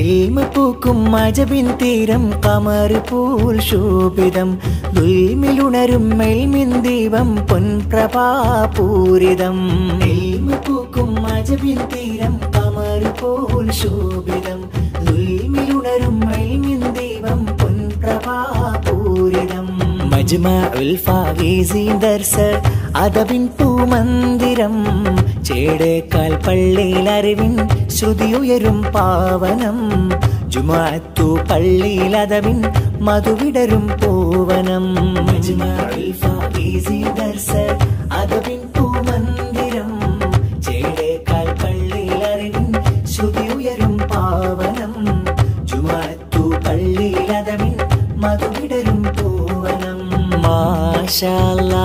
ഇൽമ പൂക്കും മജബിൻ തീരം കമർ പൂൽ ശോഭിതം ദുൽമിലുണരും മെൽമിൻ ദീപം പൊൻപ്രഭാപൂരിതം ഇൽമ പൂക്കും മജബിൻ തീരം കമർ പൂൽ ശോഭിതം ദുൽമിലുണരും മെൽമിൻ ദീപം പൊൻപ്രഭാപൂരിതം മജ്മഉൽ ഫാഗീസി ദർസ അദബിൻ പൂമന്ദിരം ചേടേക്കാൽ പള്ളിയിൽ അറിവിൻ ശ്രുതിയുയരും പാവനം ജുമാത്തു പള്ളിയിൽ അദബിൻ മധുവിടരും പൂവനം മജ്മഉൽ ഫാഗീസി ദർസ അദബിൻ പൂമന്ദിരം ചേടേക്കാൽ പള്ളിയിൽ അറിവിൻ ശ്രുതിയുയരും പാവനം ജുമാത്തു പള്ളിയിൽ അദബിൻ മധുവിടരും പൂവനം മാഷാല്ലാ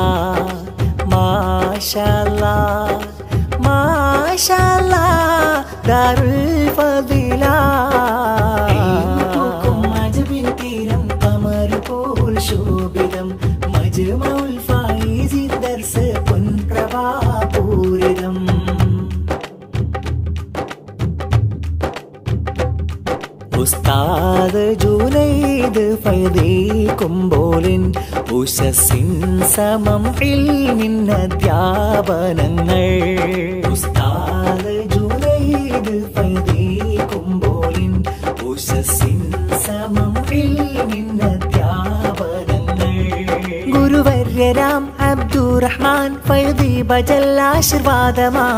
മാഷാല്ലാ മാഷാല്ലാ ദാരുൽ ഫദില മജബിൻ തീരം കമർ പോൽ ശോഭിതം മജ്മഉൽ ഫായിസി ദർസ് പൊൻപ്രഭാപൂരിതം ഉസ്താദ് ജുനൈദ് ഫൈദീക്കുമ്പോലിൻ ഉഷസിൻ സമം ഇൽമിൻ അധ്യാപനങ്ങൾ ഉസ്താദ് ജുനൈദ് ഫൈദീക്കുമ്പോലിൻ ഉഷസിൻ സമം ഇൽമിൻ അധ്യാപനങ്ങൾ ഗുരുവര്യരാം അബ്ദുറഹ്മാൻ ഫൈദി ബജല്ലാശീർവാദമാ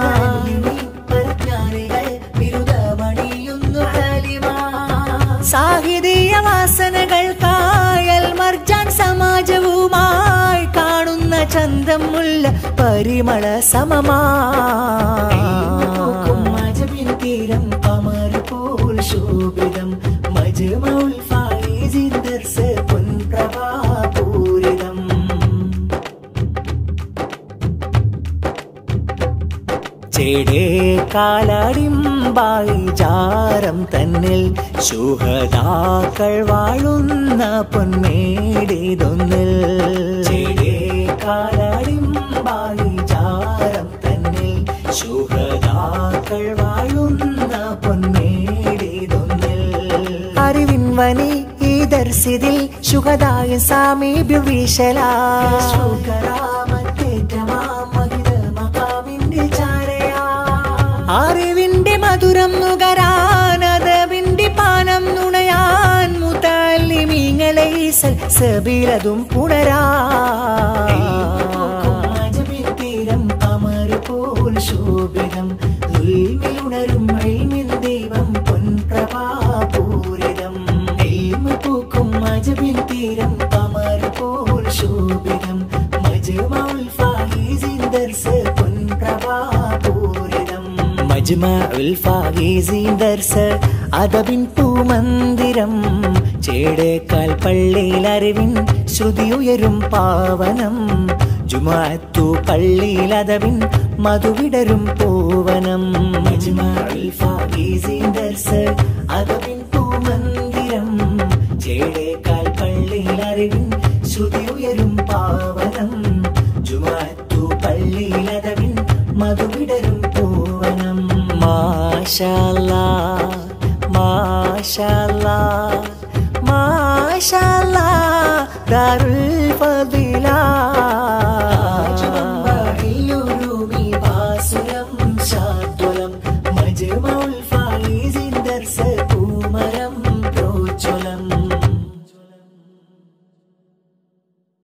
സാഹിതീയ വാസനകൾ കായൽ മർജാൻ സമാജവുമായി കാണുന്ന ചന്തം മുല്ല പരിമള സമമാജബിൻ തീരം കമർ പോൽ ശോഭിതം മജ്മഉൽ ഫായിസി ദർസ് പൊൻപ്രഭാപൂരിതം ചേടേ കാലടിമ്പായി ജാരം തന്നിൽ ശുഹദാക്കൾ വാഴുന്ന പൊന്മേടിതൊന്നിൽ ചേടേ കാലടിമ്പായി ജാരം തന്നിൽ ശുഹദാക്കൾ വാഴുന്ന പൊന്മേടിതൊന്നിൽ അറിവിൻ വനി ഈ ദർശിതിൽ ശുഹദായ സാമീപ്യ വീശലാ അറിവിന്റെ മധുരം നുകരാനതവിന്റെ പാനം നുണയാൻ മുത്തല്ലിമീങ്ങളെ സബീലതും പുണരാ തീരം കമർ പോൽ ശോഭിതം ഉൾമിലുണരും അഴിമിൻ ദൈവം പൊൻപ്രഭാപൂരിതം എൽമ പൂക്കും മജബിൻ തീരം കമർ പോൽ ശോഭിതം മജ്മഉൽ ഫായിസിൻ ദർസ് പൊൻപ്രഭാപൂരിതം മജ്മഉൽ ഫായിസിൻ ദർസ് അദബിൻ പൂമന്ദിരം ചേടേക്കാൽ പള്ളിയിൽ അറിവിൻ ശ്രുതിയുയരും പാവനം ജുമാത്തു പള്ളിയിൽ അദബിൻ മധുവിടരും പൂവനം മജ്മഉൽ ഫായിസിൻ ദർസ് അദബിൻ പൂമന്ദിരം ചേടേക്കാൽ പള്ളിയിൽ അറിവിൻ ശ്രുതിയുയരും പാവനം ജുമാത്തു പള്ളിയിൽ അദബിൻ മധുവിടരും പൂവനം മാഷാല്ലാ മാഷാല്ലാ മാഷാല്ലാ ദാരുൽ ഫദില മജ്മഉൽ